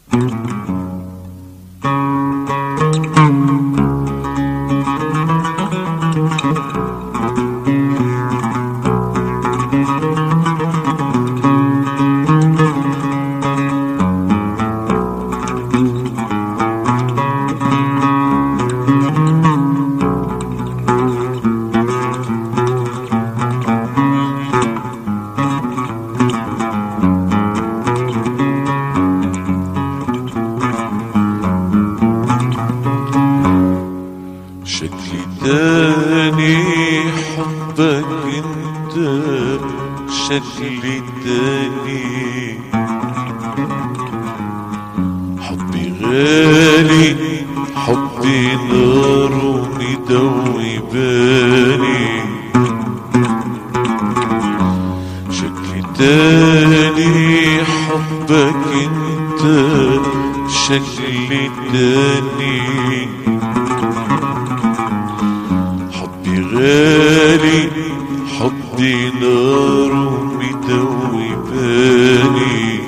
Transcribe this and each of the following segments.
شكلي تاني حبك انت شكلي تاني حبي غالي حبي نار ومدوي بالي شكلي تاني حبك انت شكلي تاني حبي غالي حبي نار ومدوي بالي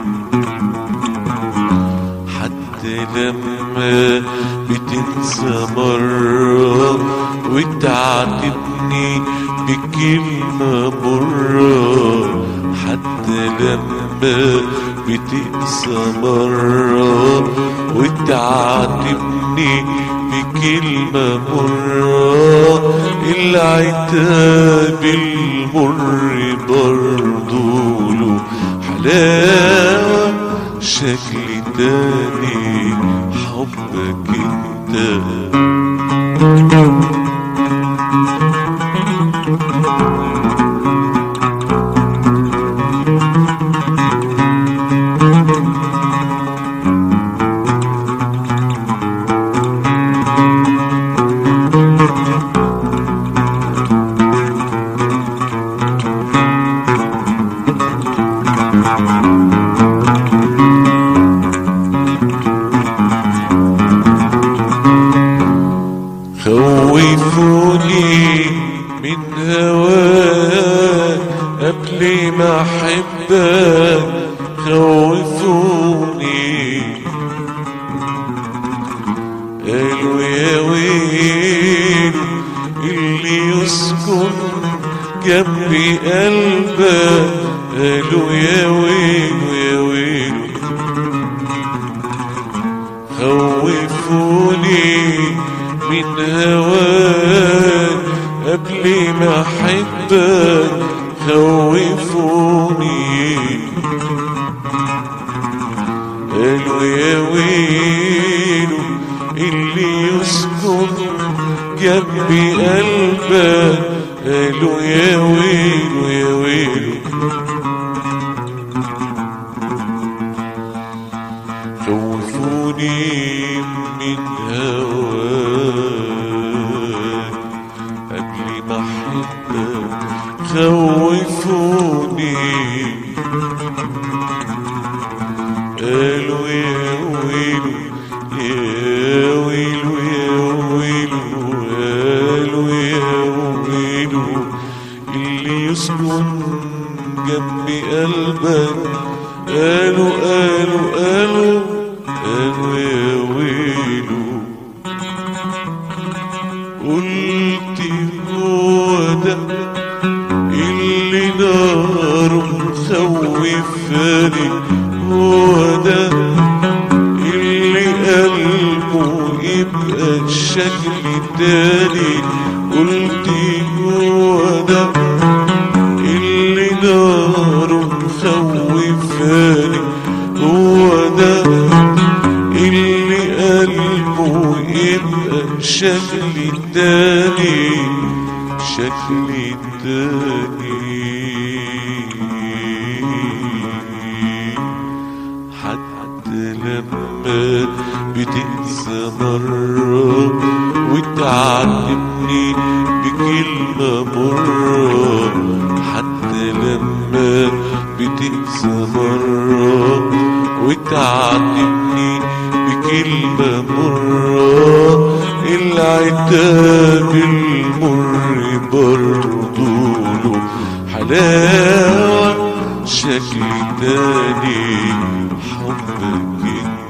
حتى لما بتنسى مرة وتعاتبني بكلمة مرة حتى لما بتنسى مرة وتعاتبني بكلمة مرة العتاب المر برضو له حلاوة شكل تاني حبك انت خوفوني من هواك قبل ما احبك خوفوني قالوا يا ويل اللي يسكن جنبي قلبك قالوا يا ويل يا ويل خوفوني من هواك قبل ما احبك خوفوني قالوا يا ويلو اللي يسكن جنبي قلبك قالوا يا ويلو يا ويلو خوفوني من هواك قبل ما احبك خوفوني قالوا يا ويلو يا ويلو يا ويلو قالوا يا ويلو اللي يسكن جنبي قلبك قالوا قالوا قالوا قالوا يا ويلو قلت هو ده اللي نار مخوفاني هو ده اللي قلبه يبقى الشكل تاني قلت هو ده اللي نار مخوفاني هو ده اللي قلبه يبقى شكل تاني شكل تاني حتى لما بتنسى مرة وتعاتبني بكلمة مرة حتى لما بتنسى مرة وتعاتبني بكلمة مرة العتاب المر برضو له حلاوة شكل تاني حبك انت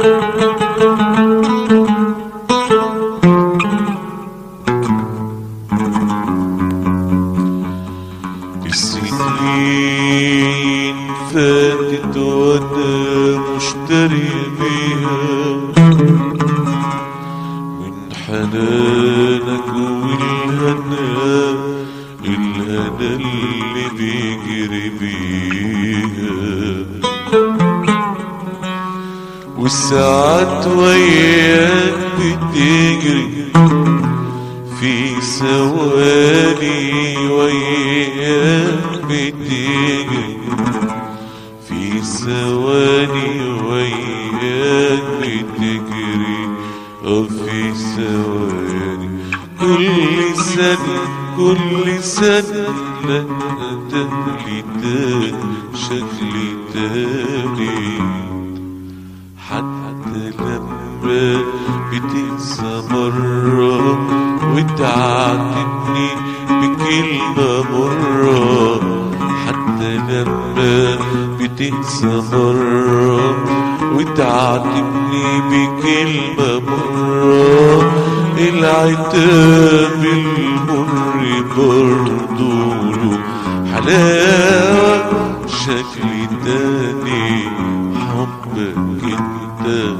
السنين فاتت وانا مشتري بيها من حنانك والهنا الهنا اللي بيجري بيها والساعات وياك بتجري في ثواني وياك بتجري في ثواني وياك بتجري اه في ثواني كل سنة كل سنة لا تهلي تاني شكلي تاني حتى لما بتنسى مرة وتعاتبني بكلمة مرة حتى لما بتنسى مرة وتعاتبني بكلمة مرة العتاب المر برضو له حلاوة شكل تاني حبك انت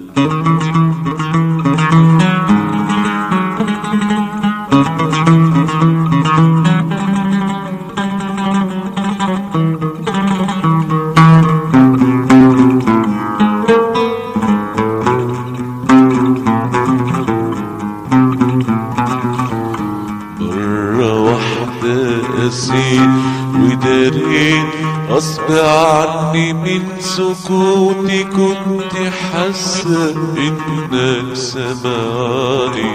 مرة واحدة أسير وداريت غصب عني من سكوتي كنت حاسة إنك سمعني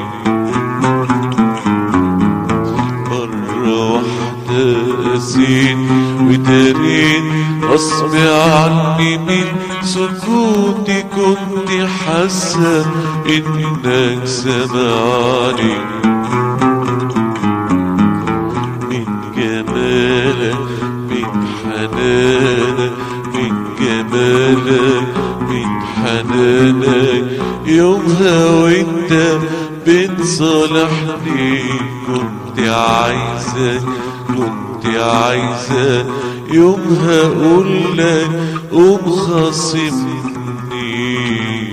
مرة واحدة أسير وداريت غصب عني من سكوتي كنت حاسة إنك سمعني من جمالك من حنانك من جمالك من حنانك يومها وانت بتصالحني كنت عايزك كنت عايزك يومها اقول لك قوم خاصمني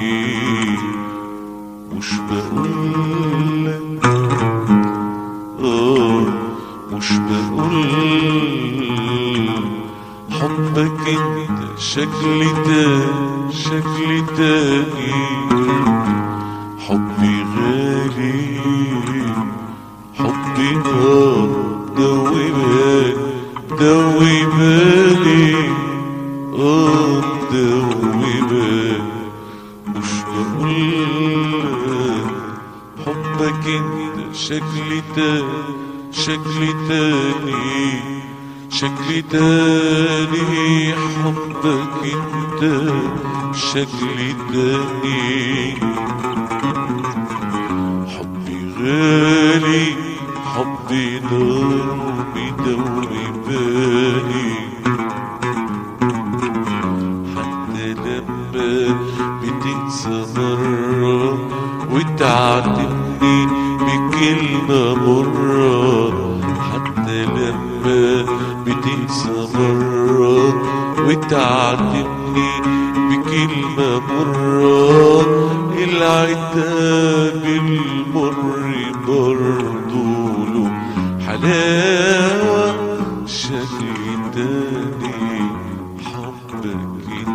مش بقول لك آه مش بقول حبك انت شكل تاني شكل تاني حبي غالي حبي نار دوي بالي دوي بالي اه دوي بالي مش بقول حبك انت شكل تاني شكل تاني شكل تاني حبك انت شكل تاني حبي غالي حبي نار بدوري بالي حتى لما بتنسى مرة وتعاتبني بكلمة مرة حتى لما بتنسى مرة وتعاتبني بكلمة مرة العتاب المر برضو له حلاوة شكل تاني حبك